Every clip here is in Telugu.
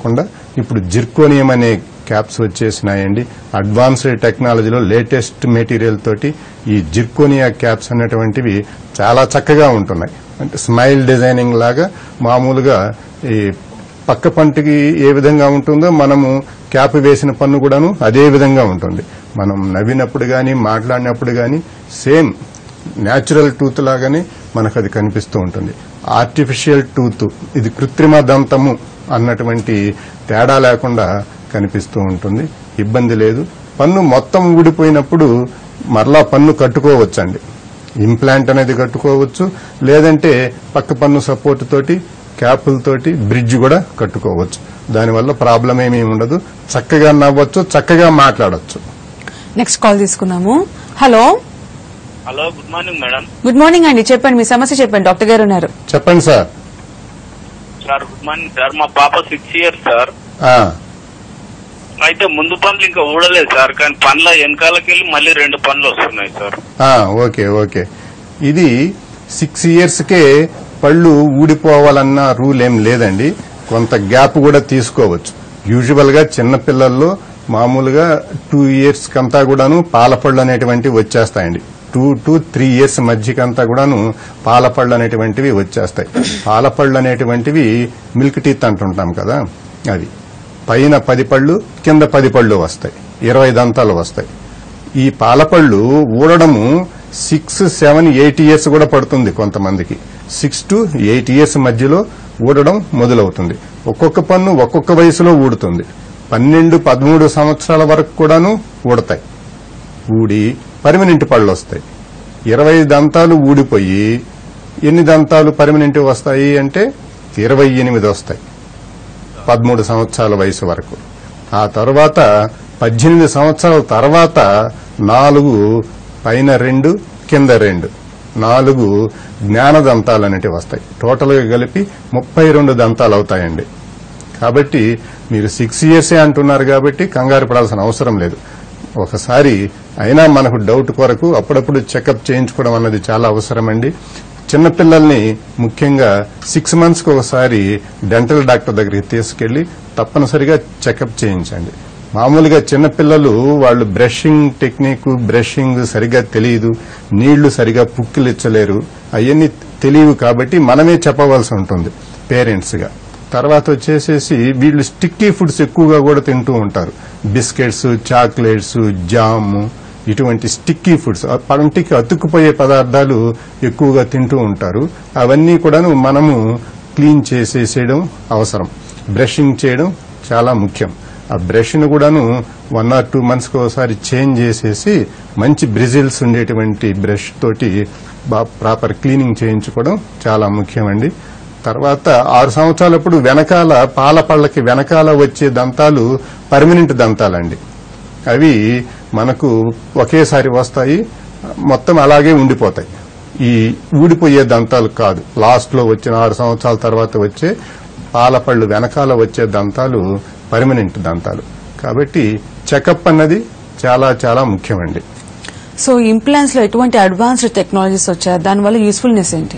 కాకుండా ఇప్పుడు జిర్కోనియం అనే క్యాప్స్ వచ్చేసినాయండి అడ్వాన్స్డ్ టెక్నాలజీలో లేటెస్ట్ మెటీరియల్ తోటి ఈ జిర్కోనియా క్యాప్స్ అనేటువంటివి చాలా చక్కగా ఉంటున్నాయి అంటే స్మైల్ డిజైనింగ్ లాగా మామూలుగా ఈ పక్క పంటికి ఏ విధంగా ఉంటుందో మనము క్యాప్ వేసిన పన్ను కూడాను అదే విధంగా ఉంటుంది మనం నవ్వినప్పుడు గాని మాట్లాడినప్పుడు గాని సేమ్ న్యాచురల్ టూత్ లాగానే మనకు అది కనిపిస్తూ ఉంటుంది ఆర్టిఫిషియల్ టూత్ ఇది కృత్రిమ దంతము అన్నటువంటి తేడా లేకుండా కనిపిస్తూ ఉంటుంది ఇబ్బంది లేదు పన్ను మొత్తం ఊడిపోయినప్పుడు మరలా పన్ను కట్టుకోవచ్చండి ఇంప్లాంట్ అనేది కట్టుకోవచ్చు లేదంటే పక్క పన్ను సపోర్ట్ తోటి క్యాపులతోటి బ్రిడ్జ్ కూడా కట్టుకోవచ్చు దానివల్ల ప్రాబ్లం ఏమీ ఉండదు చక్కగా నవ్వచ్చు చక్కగా మాట్లాడొచ్చు నెక్స్ట్ కాల్ తీసుకున్నాము hello hello good morning madam good morning అండి చెప్పండి మీ సమస్య చెప్పండి డాక్టర్ గారు ఉన్నారు చెప్పండి sir sir good morning sir మా పాప సిక్స్ ఇయర్స్ సార్ ఆ, అయితే ముందు పనులు ఇంకా ఊడలేదు సార్ కానీ పనుల వెనకాలకి వెళ్ళి మళ్ళీ రెండు పనులు వస్తున్నాయి సార్ ఆ, ఓకే ఓకే ఇది సిక్స్ ఇయర్స్కే పళ్ళు ఊడిపోవాలన్న రూల్ ఏం లేదండి కొంత గ్యాప్ కూడా తీసుకోవచ్చు యూజువల్ గా చిన్న పిల్లల్లో మామూలుగా టూ ఇయర్స్ కంతా కూడాను పాలపళ్ళు అనేటువంటివి వచ్చేస్తాయండి టూ టు త్రీ ఇయర్స్ మధ్యకంతా కూడాను పాలపళ్ళు అనేటువంటివి వచ్చేస్తాయి పాలపళ్ళు అనేటువంటివి మిల్క్ టీత్ అంటుంటాం కదా అది పైన పది పళ్ళు కింద పది పళ్ళు వస్తాయి ఇరవై దంతాలు వస్తాయి ఈ పాలపళ్ళు ఊడడము సిక్స్ సెవెన్ ఎయిట్ ఇయర్స్ కూడా పడుతుంది కొంతమందికి సిక్స్ టు ఎయిట్ ఇయర్స్ మధ్యలో ఊడడం మొదలవుతుంది ఒక్కొక్క పన్ను ఒక్కొక్క వయసులో ఊడుతుంది పన్నెండు పదమూడు సంవత్సరాల వరకు కూడాను ఊడతాయి ఊడి పర్మనెంట్ పళ్ళు వస్తాయి ఇరవై దంతాలు ఊడిపోయి ఎన్ని దంతాలు పర్మనెంట్ వస్తాయి అంటే ఇరవై ఎనిమిది వస్తాయి పదమూడు సంవత్సరాల వయసు వరకు ఆ తర్వాత పద్దెనిమిది సంవత్సరాల తర్వాత నాలుగు పైన రెండు కింద రెండు నాలుగు జ్ఞాన దంతాలు అనేటివి వస్తాయి టోటల్గా కలిపి ముప్పై రెండు దంతాలు అవుతాయండి కాబట్టి మీరు సిక్స్ ఇయర్సే అంటున్నారు కాబట్టి కంగారు పడాల్సిన అవసరం లేదు ఒకసారి అయినా మనకు డౌట్ కొరకు అప్పుడప్పుడు చెకప్ చేయించుకోవడం అన్నది చాలా అవసరమండి చిన్నపిల్లల్ని ముఖ్యంగా సిక్స్ మంత్స్కి ఒకసారి డెంటల్ డాక్టర్ దగ్గరికి తీసుకెళ్లి తప్పనిసరిగా చెకప్ చేయించండి మామూలుగా చిన్నపిల్లలు వాళ్ళు బ్రషింగ్ టెక్నిక్ బ్రషింగ్ సరిగా తెలియదు నీళ్లు సరిగా పుక్కిలిచ్చలేరు అవన్నీ తెలియవు కాబట్టి మనమే చెప్పవలసి ఉంటుంది పేరెంట్స్ గా తర్వాత వచ్చేసేసి వీళ్ళు స్టిక్కీ ఫుడ్స్ ఎక్కువగా కూడా తింటూ ఉంటారు బిస్కెట్స్ చాక్లెట్స్ జామ్ ఇటువంటి స్టిక్కీ ఫుడ్స్ ఆ పంటికి అతుక్కుపోయే పదార్థాలు ఎక్కువగా తింటూ ఉంటారు అవన్నీ కూడాను మనము క్లీన్ చేసేసేయడం అవసరం బ్రషింగ్ చేయడం చాలా ముఖ్యం ఆ బ్రష్ ను కూడాను వన్ ఆర్ టూ మంత్స్ కి ఒకసారి చేంజ్ చేసేసి మంచి బ్రిజిల్స్ ఉండేటువంటి బ్రష్ తోటి ప్రాపర్ క్లీనింగ్ చేయించుకోవడం చాలా ముఖ్యమండి తర్వాత ఆరు సంవత్సరాలప్పుడు వెనకాల పాల పళ్ళకి వెనకాల వచ్చే దంతాలు పర్మనెంట్ దంతాలండి అవి మనకు ఒకేసారి వస్తాయి మొత్తం అలాగే ఉండిపోతాయి ఈ ఊడిపోయే దంతాలు కాదు లాస్ట్ లో వచ్చిన ఆరు సంవత్సరాల తర్వాత వచ్చే పాలపళ్ళు వెనకాల వచ్చే దంతాలు పర్మనెంట్ దంతాలు కాబట్టి చెకప్ అన్నది చాలా చాలా ముఖ్యమండి సో ఇంప్లాంట్స్ లో ఎటువంటి అడ్వాన్స్డ్ టెక్నాలజీస్ వచ్చాయి దానివల్ల యూస్ఫుల్నెస్ ఏంటి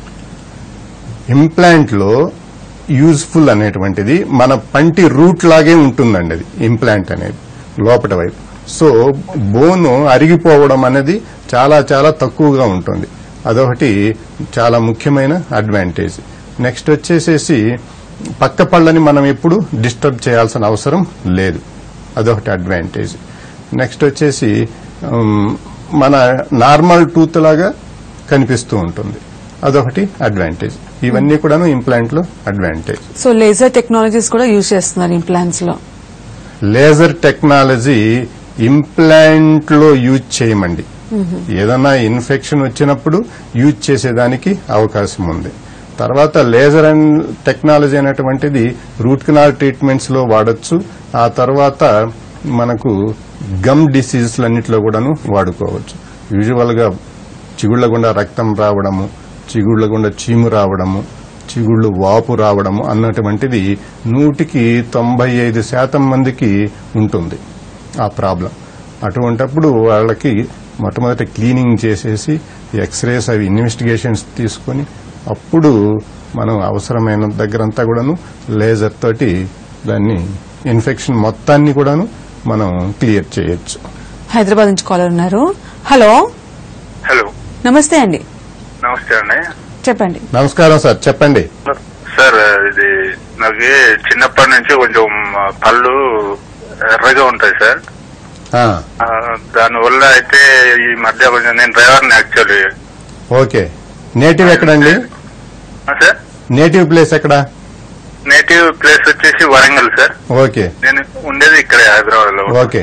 ఇంప్లాంట్ లో యూజ్ఫుల్ అనేటువంటిది మన పంటి రూట్ లాగే ఉంటుందండి అది ఇంప్లాంట్ అనేది లోపట వైపు సో బోన్ అరిగిపోవడం అనేది చాలా చాలా తక్కువగా ఉంటుంది అదొకటి చాలా ముఖ్యమైన అడ్వాంటేజ్ నెక్స్ట్ వచ్చేసేసి పక్క పళ్ళని మనం ఎప్పుడు డిస్టర్బ్ చేయాల్సిన అవసరం లేదు అదొకటి అడ్వాంటేజ్ నెక్స్ట్ వచ్చేసి ఉమ్, మన నార్మల్ టూత్ లాగా కనిపిస్తూ ఉంటుంది అదొకటి అడ్వాంటేజ్ ఇవన్నీ కూడాను ఇంప్లాంట్ లో అడ్వాంటేజ్ సో లేజర్ టెక్నాలజీస్ కూడా యూజ్ చేస్తున్నారు ఇంప్లాంట్స్ లో లేజర్ టెక్నాలజీ ఇంప్లాంట్ లో యూజ్ చేయమండి ఏదైనా ఇన్ఫెక్షన్ వచ్చినప్పుడు యూజ్ చేసేదానికి అవకాశం ఉంది తర్వాత లేజర్ అండ్ టెక్నాలజీ అనేటువంటిది రూట్ కెనాల్ ట్రీట్మెంట్స్ లో వాడొచ్చు ఆ తర్వాత మనకు గమ్ డిసీజెస్లన్నింటిలో కూడాను వాడుకోవచ్చు యూజువల్ గా చిగుళ్ల గుండా రక్తం రావడము చిగుళ్ల గుండా చీము రావడము చిగుళ్ళు వాపు రావడము అన్నటువంటిది నూటికి తొంభై ఐదు శాతం మందికి ఉంటుంది ఆ ప్రాబ్లం అటువంటప్పుడు వాళ్ళకి మొట్టమొదటి క్లీనింగ్ చేసేసి ఎక్స్రేస్ అవి ఇన్వెస్టిగేషన్స్ తీసుకొని అప్పుడు మనం అవసరమైన దగ్గరంతా కూడాను లేజర్ తోటి దాన్ని ఇన్ఫెక్షన్ మొత్తాన్ని కూడాను మనం క్లియర్ చేయొచ్చు హైదరాబాద్ నుంచి కాలర్ ఉన్నారు హలో హలో నమస్తే అండి నమస్తే అండి చెప్పండి నమస్కారం సార్ చెప్పండి సార్ ఇది నాకు చిన్నప్పటి నుంచి కొంచెం పళ్ళు ఎర్రగా ఉంటాయి సార్ ఆ, ఆ, దానివల్ల అయితే ఈ మధ్య కొంచెం నేను డ్రైవర్ని యాక్చువల్లీ ఓకే నేటివ్ ఎక్కడండి సార్ నేటివ్ ప్లేస్ ఎక్కడ నేటివ్ ప్లేస్ వచ్చేసి వరంగల్ సార్ ఓకే నేను ఉండేది ఇక్కడే హైదరాబాద్ లో ఓకే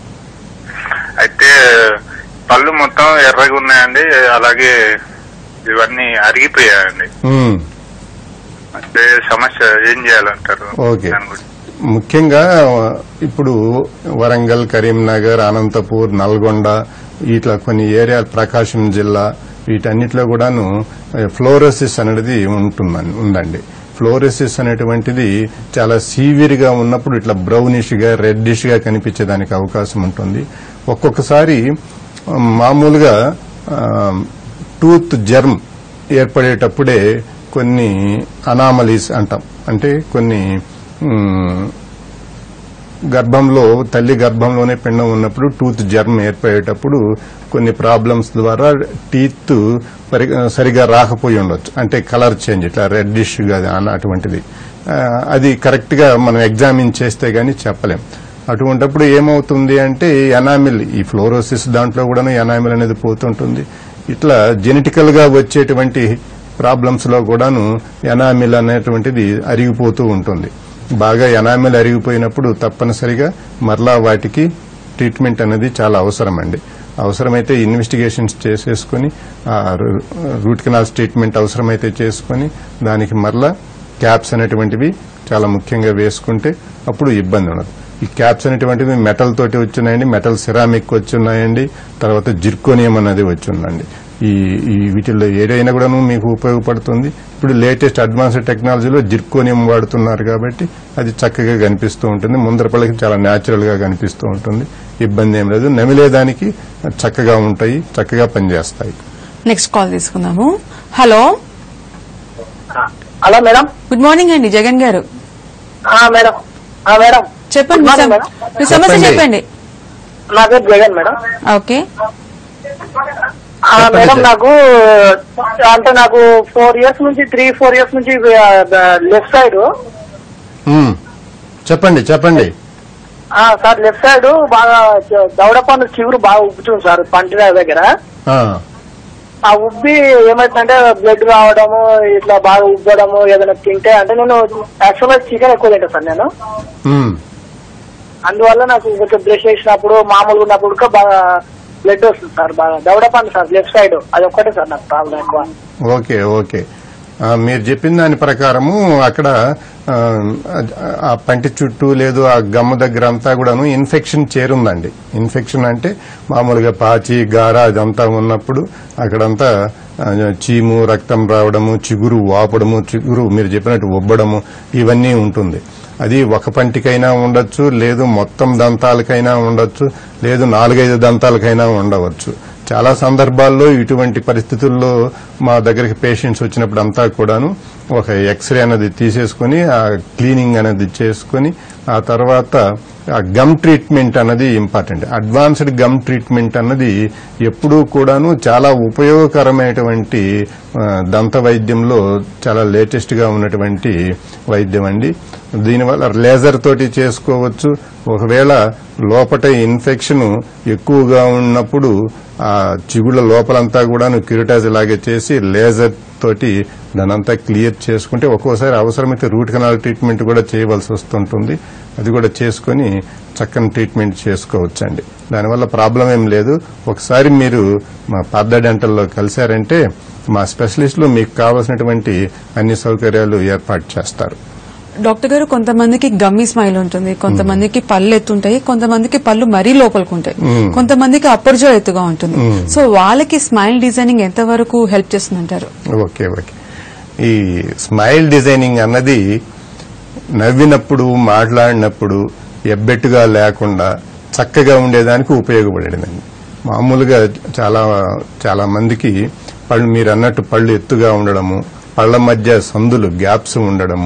అయితే పళ్ళు మొత్తం ఎర్రగా ఉన్నాయండి అలాగే ఇవన్నీ అరిగిపోయాయండి ఉమ్, అంటే సమస్య ఏం చేయాలంటారు ఓకే. దాని గురించి ముఖ్యంగా ఇప్పుడు వరంగల్ కరీంనగర్ అనంతపూర్ నల్గొండ ఇట్లా కొన్ని ఏరియాలు ప్రకాశం జిల్లా వీటన్నిటిలో కూడాను ఫ్లోరోసిస్ అనేది ఉంటుందండి ఉందండి ఫ్లోరోసిస్ అనేటువంటిది చాలా సీవియర్ గా ఉన్నప్పుడు ఇట్లా బ్రౌనిష్ గా రెడ్డిష్ గా కనిపించేదానికి అవకాశం ఉంటుంది ఒక్కొక్కసారి ఆ, మామూలుగా టూత్ జర్మ్ ఏర్పడేటప్పుడే కొన్ని అనామలీస్ అంటాం అంటే కొన్ని మ్, గర్భంలో తల్లి గర్భంలోనే పిండం ఉన్నప్పుడు టూత్ జర్మ్ ఏర్పడేటప్పుడు కొన్ని ప్రాబ్లమ్స్ ద్వారా టీత్ పరి- సరిగా రాకపోయి ఉండొచ్చు అంటే కలర్ చేంజ్ ఇట్లా రెడ్డిష్ గా అన్న- అటువంటిది ఆ, అది కరెక్ట్ గా మనం ఎగ్జామిన్ చేస్తే గానీ చెప్పలేం అటువంటప్పుడు ఏమవుతుంది అంటే ఎనామిల్ ఈ ఫ్లోరోసిస్ దాంట్లో కూడా ఎనామిల్ అనేది పోతుంటుంది ఇట్లా జెనెటికల్ గా వచ్చేటువంటి ప్రాబ్లమ్స్ లో కూడాను ఎనామిల్ అనేటువంటిది అరిగిపోతూ ఉంటుంది బాగా ఎనామిల్ అరిగిపోయినప్పుడు తప్పనిసరిగా మరలా వాటికి ట్రీట్మెంట్ అనేది చాలా అవసరం అండి అవసరమైతే ఇన్వెస్టిగేషన్స్ చేసేసుకుని ఆ రూ- రూట్ కెనాల్స్ ట్రీట్మెంట్ అవసరమైతే చేసుకుని దానికి మరలా క్యాప్స్ అనేటువంటివి చాలా ముఖ్యంగా వేసుకుంటే అప్పుడు ఇబ్బంది ఉండదు ఈ క్యాప్స్ అనేటువంటివి మెటల్ తోటి వచ్చినాయండి మెటల్ సిరామిక్ వచ్చున్నాయండి తర్వాత జిర్కోనియం అనేది వచ్చిందండి ఈ ఈ వీటిల్లో ఏదైనా కూడాను మీకు ఉపయోగపడుతుంది ఇప్పుడు లేటెస్ట్ అడ్వాన్స్డ్ టెక్నాలజీలో జిర్కోనియం వాడుతున్నారు కాబట్టి అది చక్కగా కనిపిస్తూ ఉంటుంది ముందర పళ్ళకి చాలా న్యాచురల్ గా కనిపిస్తూ ఉంటుంది ఇబ్బంది ఏం లేదు నమిలేదానికి చక్కగా ఉంటాయి చక్కగా పనిచేస్తాయి నెక్స్ట్ కాల్ తీసుకుందాము hello hello madam good morning అండి జగన్ గారు ఆ, మేడం ఆ, మేడం చెప్పండి మీ Good morning, సమ- మేడం. మీ సమస్య చెప్పండి. చెప్పండి నా పేరు జగన్ మేడం ఓకే ఆ, చెప్పండి మేడం సార్. నాకు అంటే నాకు ఫోర్ ఇయర్స్ నుంచి త్రీ ఫోర్ ఇయర్స్ నుంచి లెఫ్ట్ సైడ్ ఉమ్, చెప్పండి చెప్పండి సార్ లెఫ్ట్ సైడ్ బాగా చ- దవడ పన్ను చిగురు బాగా ఉబ్బుతుంది సార్ పంటి దగ్గర ఆ, ఆ ఉబ్బి ఏమైతుందంటే బ్లడ్ రావడము ఇట్లా బాగా ఉబ్బడము ఏదైనా తింటే అంటే నేను యాక్చువల్గా చికెన్ ఎక్కువ తింటా సార్ నేను ఉమ్, అందువల్ల నాకు కొంచెం బ్రష్ చేసినప్పుడు మామూలుగా ఉన్నప్పుడు కూడా బాగా బ్లడ్ వస్తుంది సార్ బాగా దవడ పన్ను సార్ లెఫ్ట్ సైడ్ అది ఒక్కటే సార్ నాకు ప్రాబ్లం ఎక్కువ ఓకే ఓకే ఆ, మీరు చెప్పిన దాని ప్రకారము అక్కడ ఆ, ఆ పంటి చుట్టూ లేదు ఆ గమ్మ దగ్గర అంతా కూడాను ఇన్ఫెక్షన్ చేరుందండి ఇన్ఫెక్షన్ అంటే మామూలుగా పాచి గార అదంతా ఉన్నప్పుడు అక్కడంతా ఆ, చీము రక్తం రావడము చిగురు వాపడము చిగురు మీరు చెప్పినట్టు ఉబ్బడము ఇవన్నీ ఉంటుంది అది ఒక పంటికైనా ఉండొచ్చు లేదు మొత్తం దంతాలకైనా ఉండొచ్చు లేదు నాలుగైదు దంతాలకైనా ఉండవచ్చు చాలా సందర్భాల్లో ఇటువంటి పరిస్థితుల్లో మా దగ్గరికి పేషెంట్స్ వచ్చినప్పుడు అంతా కూడాను ఒక ఎక్స్రే అనేది తీసేసుకుని ఆ క్లీనింగ్ అనేది చేసుకుని ఆ తర్వాత ఆ గమ్ ట్రీట్మెంట్ అన్నది ఇంపార్టెంట్ అడ్వాన్స్డ్ గమ్ ట్రీట్మెంట్ అన్నది ఎప్పుడూ కూడాను చాలా ఉపయోగకరమైనటువంటి ఆ, దంత వైద్యంలో చాలా లేటెస్ట్ గా ఉన్నటువంటి వైద్యం అండి దీనివల్ల లేజర్ తోటి చేసుకోవచ్చు ఒకవేళ లోపట ఇన్ఫెక్షన్ ఎక్కువగా ఉన్నప్పుడు ఆ చిగుళ్ళ లోపలంతా కూడాను క్యూరిటాజ్ లాగే చేసి లేజర్ తోటి దానంతా క్లియర్ చేసుకుంటే ఒక్కోసారి అవసరమైతే రూట్ కెనాల్ ట్రీట్మెంట్ కూడా చేయవలసి వస్తుంటుంది అది కూడా చేసుకుని చక్కని ట్రీట్మెంట్ చేసుకోవచ్చండి దానివల్ల ప్రాబ్లం ఏం లేదు ఒకసారి మీరు మా పార్థ డెంటల్లో కలిశారంటే మా స్పెషలిస్టులు మీకు కావాల్సినటువంటి అన్ని సౌకర్యాలు ఏర్పాటు చేస్తారు డాక్టర్ గారు కొంతమందికి గమ్మీ స్మైల్ ఉంటుంది కొంతమందికి పళ్ళు ఎత్తుంటాయి కొంతమందికి పళ్ళు మరీ లోపలికి ఉంటాయి కొంతమందికి అప్పర్జో ఎత్తుగా ఉంటుంది సో వాళ్ళకి స్మైల్ డిజైనింగ్ ఎంత వరకు హెల్ప్ చేస్తుందంటారు ఓకే ఓకే ఈ స్మైల్ డిజైనింగ్ అన్నది నవ్వినప్పుడు మాట్లాడినప్పుడు ఎబ్బెట్టుగా లేకుండా చక్కగా ఉండేదానికి ఉపయోగపడేదండి మామూలుగా చాలా చాలా మందికి పళ్ళు మీరు అన్నట్టు పళ్ళు ఎత్తుగా ఉండడము పళ్ళ మధ్య సందులు గ్యాప్స్ ఉండడము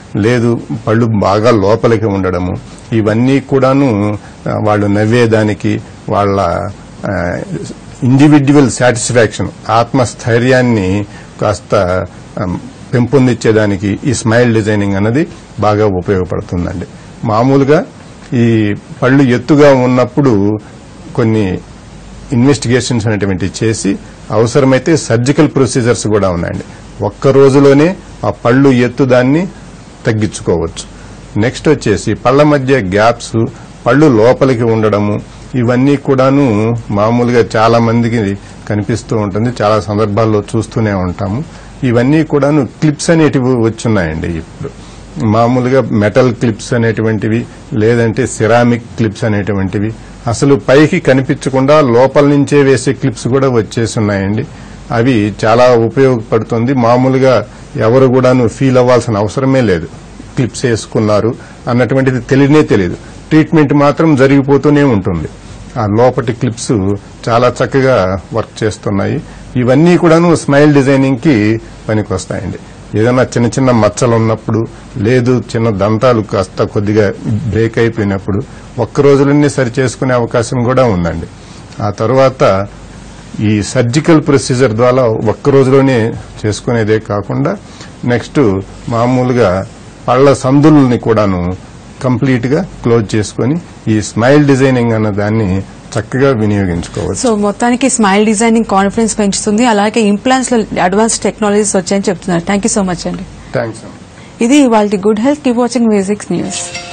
లేదు పళ్ళు బాగా లోపలికి ఉండడము ఇవన్నీ కూడాను ఆ, వాళ్ళు నవ్వేదానికి వాళ్ళ ఇండివిడ్యువల్ సాటిస్ఫాక్షన్ ఆత్మస్థైర్యాన్ని కాస్త ఆ, పెంపొందించేదానికి ఈ స్మైల్ డిజైనింగ్ అన్నది బాగా ఉపయోగపడుతుందండి మామూలుగా ఈ పళ్ళు ఎత్తుగా ఉన్నప్పుడు కొన్ని ఇన్వెస్టిగేషన్స్ అనేటువంటివి చేసి అవసరమైతే సర్జికల్ ప్రొసీజర్స్ కూడా ఉన్నాయండి ఒక్క రోజులోనే ఆ పళ్ళు ఎత్తు దాన్ని తగ్గించుకోవచ్చు నెక్స్ట్ వచ్చేసి పళ్ళ మధ్య గ్యాప్స్ పళ్ళు లోపలికి ఉండడము ఇవన్నీ కూడాను మామూలుగా చాలా మందికి కనిపిస్తూ ఉంటుంది చాలా సందర్భాల్లో చూస్తూనే ఉంటాము ఇవన్నీ కూడాను క్లిప్స్ అనేటివి వచ్చున్నాయండి ఇప్పుడు మామూలుగా మెటల్ క్లిప్స్ అనేటువంటివి లేదంటే సిరామిక్ క్లిప్స్ అనేటువంటివి అసలు పైకి కనిపించకుండా లోపల నుంచే వేసే క్లిప్స్ కూడా వచ్చేసి ఉన్నాయండి అవి చాలా ఉపయోగపడుతుంది మామూలుగా ఎవరు కూడాను ఫీల్ అవ్వాల్సిన అవసరమే లేదు క్లిప్స్ వేసుకున్నారు అన్నటువంటిది తెలియనే తెలియదు ట్రీట్మెంట్ మాత్రం జరిగిపోతూనే ఉంటుంది ఆ లోపటి క్లిప్స్ చాలా చక్కగా వర్క్ చేస్తున్నాయి ఇవన్నీ కూడాను స్మైల్ డిజైనింగ్ కి పనికొస్తాయండి ఏదైనా చిన్న చిన్న మచ్చలు ఉన్నప్పుడు లేదు చిన్న దంతాలు కాస్త కొద్దిగా బ్రేక్ అయిపోయినప్పుడు ఒక్క రోజులన్నీ సరి చేసుకునే అవకాశం కూడా ఉందండి ఆ తర్వాత ఈ సర్జికల్ ప్రొసీజర్ ద్వారా ఒక్క రోజులోనే చేసుకునేదే కాకుండా నెక్స్ట్ మామూలుగా పళ్ళ సందుల్ని కూడాను కంప్లీట్ గా క్లోజ్ చేసుకుని ఈ స్మైల్ డిజైనింగ్ అన్న దాన్ని చక్కగా వినియోగించుకోవచ్చు సో మొత్తానికి స్మైల్ డిజైనింగ్ కాన్ఫిడెన్స్ పెంచుతుంది అలాగే ఇంప్లాంట్స్ లో అడ్వాన్స్ టెక్నాలజీస్ వచ్చాయని చెప్తున్నారు థ్యాంక్ యూ సో మచ్ అండి థ్యాంక్స్ ఇది వాళ్ళ good health keep watching musics news